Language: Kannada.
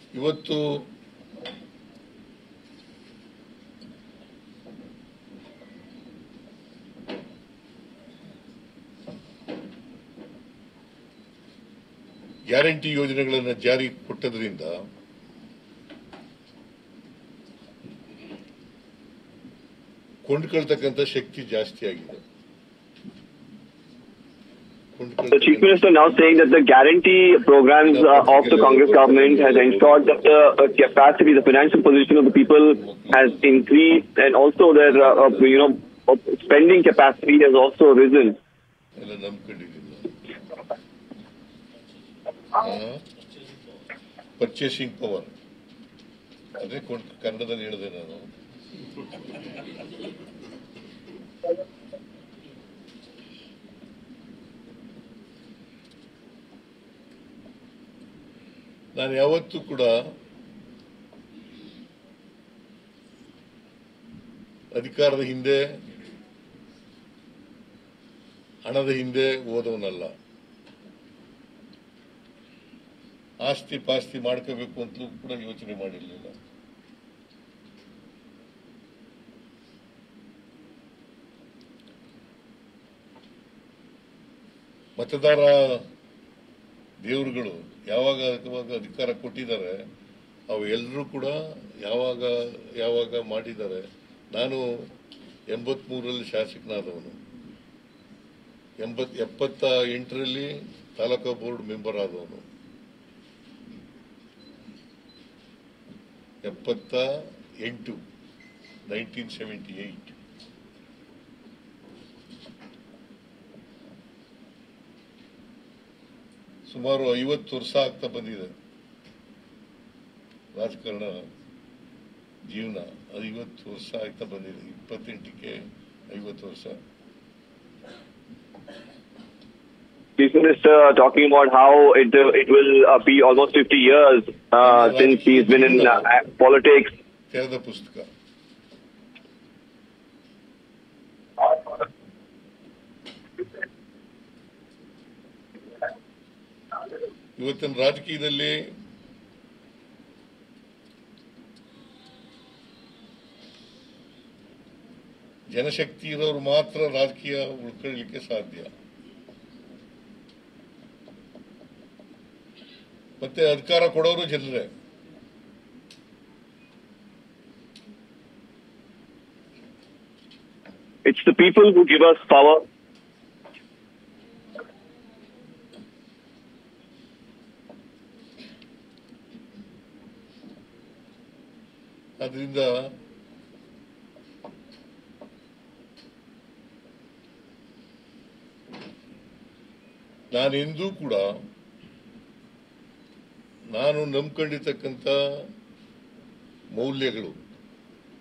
ಇವತ್ತು ಗ್ಯಾರಂಟಿ ಯೋಜನೆಗಳನ್ನು ಜಾರಿ ಕೊಟ್ಟದ್ರಿಂದ ಕೊಂಡ್ಕೊಳ್ತಕ್ಕಂಥ ಶಕ್ತಿ ಜಾಸ್ತಿ ಆಗಿದೆ The Chief Minister now saying that the guarantee programs uh, of the Congress government has ensured that the uh, capacity, the financial position of the people has increased and also their, uh, uh, you know, uh, spending capacity has also risen. ಎಲ್ಲ ನಂಬ್ಕೊಂಡಿದ್ದಿಲ್ಲ ಪರ್ಚೇಸಿಂಗ್ ಪವರ್ ಅದೇ ಕೊಂಡ್- ಕನ್ನಡದಲ್ಲಿ ಹೇಳಿದೆ ನಾನು ನಾನು ಯಾವತ್ತೂ ಕೂಡ ಅಧಿಕಾರದ ಹಿಂದೆ ಹಣದ ಹಿಂದೆ ಓದವನಲ್ಲ ಆಸ್ತಿ ಪಾಸ್ತಿ ಮಾಡ್ಕೋಬೇಕು ಅಂತಲೂ ಕೂಡ ಯೋಚನೆ ಮಾಡಿರಲಿಲ್ಲ ಮತದಾರ ದೇವರುಗಳು ಯಾವಾಗ ಯಾವಾಗ ಅಧಿಕಾರ ಕೊಟ್ಟಿದ್ದಾರೆ ಅವು ಎಲ್ಲರೂ ಕೂಡ ಯಾವಾಗ ಯಾವಾಗ ಮಾಡಿದ್ದಾರೆ ನಾನು ಎಂಬತ್ಮೂರರಲ್ಲಿ ಶಾಸಕನಾದವನು ಎಂಬತ್ ಎಪ್ಪತ್ತ ಎಂಟರಲ್ಲಿ ತಾಲೂಕಾ ಬೋರ್ಡ್ ಮೆಂಬರ್ ಆದವನು ಎಪ್ಪತ್ತ ಎಂಟು ನೈನ್ಟೀನ್ ಸೆವೆಂಟಿ ಏಯ್ಟ್ ಸುಮಾರು ಐವತ್ತು ವರ್ಷ ಆಗ್ತಾ ಬಂದಿದೆ ರಾಜಕಾರಣ ಜೀವನ ಅದು ಐವತ್ತು ವರ್ಷ ಆಗ್ತಾ ಬಂದಿದೆ ಇಪ್ಪತ್ತೆಂಟಕ್ಕೆ ಐವತ್ತು ವರ್ಷ Chief Minister talking about how it uh, it will uh, be almost 50 years uh, since he's been in uh, politics. ತೆರೆದ ಪುಸ್ತಕ ಇವತ್ತಿನ ರಾಜಕೀಯದಲ್ಲಿ ಜನಶಕ್ತಿ ಇರೋರು ಮಾತ್ರ ರಾಜಕೀಯ ಉಳ್ಕೊಳ್ಳಿಕ್ಕೆ ಸಾಧ್ಯ ಮತ್ತೆ ಅಧಿಕಾರ ಕೊಡೋರು ಜನರೇ It's the people who give us power. ಅದರಿಂದ ನಾನೆಂದೂ ಕೂಡ ನಾನು ನಂಬ್ಕೊಂಡಿರ್ತಕ್ಕಂಥ ಮೌಲ್ಯಗಳು